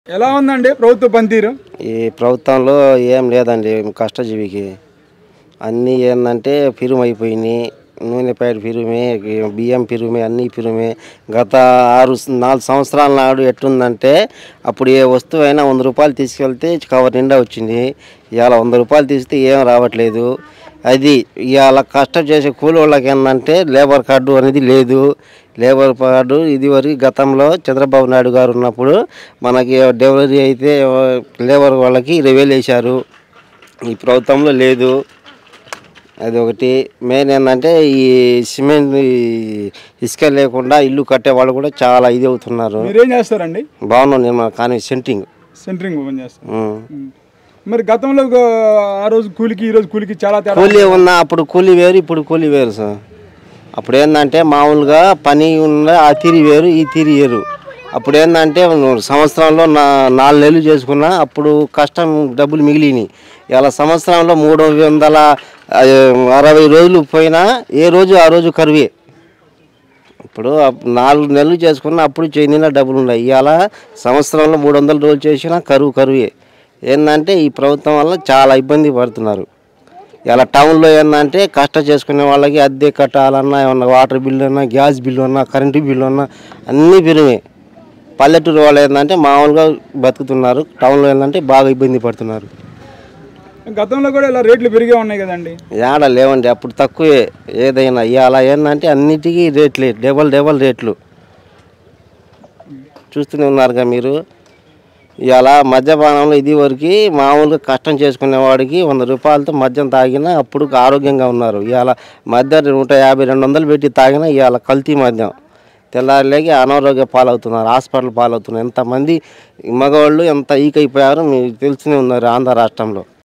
ఎలా ఉందండి ప్రభుత్వ పనితీరు ఈ ప్రభుత్వంలో ఏం లేదండి కష్టజీవికి అన్నీ ఏంటంటే పిరుము అయిపోయినాయి నూనె ప్యాకెట్ పిరుమే బియ్యం పిరుమే అన్నీ పిరుమే గత ఆరు నాలుగు సంవత్సరాల నాడు ఎట్లుందంటే అప్పుడు ఏ వస్తువు అయినా వంద రూపాయలు తీసుకెళ్తే కవర్ నిండా వచ్చింది ఇవాళ వంద రూపాయలు తీస్తే ఏం రావట్లేదు అది ఇవాళ కష్టం చేసే కూలి వాళ్ళకి ఏంటంటే లేబర్ కార్డు అనేది లేదు లేబర్ కార్డు ఇది వరకు గతంలో చంద్రబాబు నాయుడు గారు ఉన్నప్పుడు మనకి డెలివరీ అయితే లేబర్ వాళ్ళకి ఇరవై వేలు వేశారు ఈ ప్రభుత్వంలో లేదు అది ఒకటి మెయిన్ ఏంటంటే ఈ సిమెంట్ ఈ ఇసుక లేకుండా ఇల్లు కట్టే వాళ్ళు కూడా చాలా ఇది అవుతున్నారు మీరేం చేస్తారండి భవనం నిర్మాణం కానీ సెంటింగ్ సెంటరింగ్ ఓపెన్ చేస్తారు ఉమ్. మరి గతంలో ఒక ఆ రోజు కూలికి ఈ రోజు కూలికి చాలా తేడా కూలీ ఉన్న అప్పుడు కూలీ వేరు ఇప్పుడు కూలీ వేరు సార్ అప్పుడు ఏంటంటే మామూలుగా పని ఉన్న ఆ తీరి వేరు ఈ తీరి వేరు అప్పుడు ఏంటంటే సంవత్సరంలో నా నాలుగు నెలలు చేసుకున్నా అప్పుడు కష్టం డబ్బులు మిగిలినాయి ఇలా సంవత్సరంలో మూడు వందల ఆ, అరవై రోజులు పోయినా ఏ రోజు ఆ రోజు కరువే ఇప్పుడు అప్- నాలుగు నెలలు చేసుకున్నా అప్పుడు చెందిన డబ్బులు ఉన్నాయి ఇవాళ సంవత్సరంలో మూడు వందల రోజులు చేసినా కరువు కరువే ఏంటంటే ఈ ప్రభుత్వం వల్ల చాలా ఇబ్బంది పడుతున్నారు ఇలా టౌన్లో ఏంటంటే కష్టం చేసుకునే వాళ్ళకి అద్దె కట్టాలన్నా ఏమన్నా వాటర్ బిల్లు అన్నా గ్యాస్ బిల్లు అన్నా కరెంటు బిల్లు అన్నా అన్నీ పెరిగాయి పల్లెటూరు వాళ్ళు ఏంటంటే మామూలుగా బతుకుతున్నారు టౌన్లో ఏంటంటే బాగా ఇబ్బంది పడుతున్నారు గతంలో కూడా ఇలా రేట్లు పెరిగే ఉన్నాయి కదండి ఏడ లేవండి అప్పుడు తక్కువే ఏదైనా ఇవాళ ఏంటంటే అన్నిటికీ రేట్లే డబల్ డబల్ రేట్లు చూస్తూనే ఉన్నారుగా మీరు ఇవాళ మద్యపానంలో ఇది వరకు మామూలుగా కష్టం చేసుకునేవాడికి వంద రూపాయలతో మద్యం తాగినా అప్పుడు ఆరోగ్యంగా ఉన్నారు ఇవాళ మద్యం నూట యాభై రెండు వందలు పెట్టి తాగినా ఇవాళ కల్తీ మద్యం తెల్లారిలేకి అనారోగ్య పాలవుతున్నారు హాస్పిటల్ పాలవుతున్నారు ఎంతమంది మగవాళ్ళు ఎంత ఈకైపోయారో మీకు తెలుస్తూనే ఉన్నారు ఆంధ్ర రాష్ట్రంలో